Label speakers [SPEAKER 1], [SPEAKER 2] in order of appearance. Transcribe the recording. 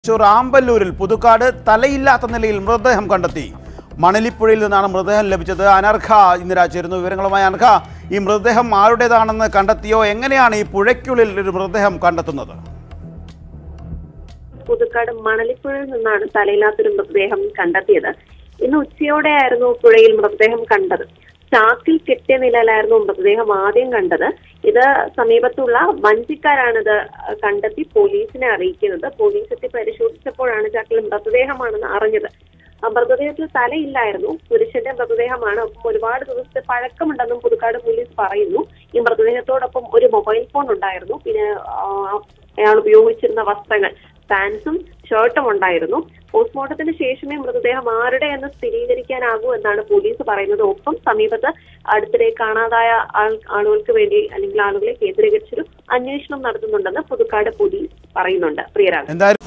[SPEAKER 1] തൃശൂർ ആമ്പല്ലൂരിൽ പുതുക്കാട് തലയില്ലാത്ത നിലയിൽ മൃതദേഹം കണ്ടെത്തി മണലിപ്പുഴയിൽ നിന്നാണ് മൃതദേഹം ലഭിച്ചത് അനർഘ ഇന്ദിര ചേരുന്നു വിവരങ്ങളുമായി അനർഘ ഈ മൃതദേഹം ആരുടേതാണെന്ന് കണ്ടെത്തിയോ എങ്ങനെയാണ് ഈ പുഴയ്ക്കുള്ളിൽ ഒരു മൃതദേഹം കണ്ടെത്തുന്നത്
[SPEAKER 2] പുതുക്കാട് മണലിപ്പുഴയിൽ നിന്നാണ് തലയില്ലാത്തൊരു മൃതദേഹം കണ്ടെത്തിയത് ഇന്ന് ഉച്ചയോടെയായിരുന്നു പുഴയിൽ മൃതദേഹം കണ്ടത് ചാക്കിൽ കെട്ടിയ നിലയിലായിരുന്നു മൃതദേഹം ആദ്യം കണ്ടത് ഇത് സമീപത്തുള്ള വഞ്ചിക്കാരാണിത് കണ്ടെത്തി പോലീസിനെ അറിയിക്കുന്നത് പോലീസ് എത്തി പരിശോധിച്ചപ്പോഴാണ് ചാക്കിൽ മൃതദേഹമാണെന്ന് അറിഞ്ഞത് ആ മൃതദേഹത്തിൽ തലയില്ലായിരുന്നു പുരുഷന്റെ മൃതദേഹമാണ് ഒപ്പം ഒരുപാട് ദിവസത്തെ പഴക്കമുണ്ടെന്നും പുതുക്കാട് പോലീസ് പറയുന്നു ഈ മൃതദേഹത്തോടൊപ്പം ഒരു മൊബൈൽ ഫോൺ ഉണ്ടായിരുന്നു പിന്നെ ആ, അയാൾ ഉപയോഗിച്ചിരുന്ന വസ്ത്രങ്ങൾ പാൻസും ഷർട്ടും ഉണ്ടായിരുന്നു പോസ്റ്റ്മോർട്ടത്തിന് ശേഷമേ മൃതദേഹം ആരുടെ എന്ന് സ്ഥിരീകരിക്കാനാകൂ എന്നാണ് പോലീസ് പറയുന്നത് ഒപ്പം സമീപത്ത് അടുത്തിടെ കാണാതായ ആൾ ആളുകൾക്ക് വേണ്ടി അല്ലെങ്കിൽ ആളുകളെ കേന്ദ്രീകരിച്ചൊരു അന്വേഷണം നടത്തുന്നുണ്ടെന്ന് പുതുക്കാട് പോലീസ് പറയുന്നുണ്ട് പ്രിയരാജ്
[SPEAKER 1] എന്തായാലും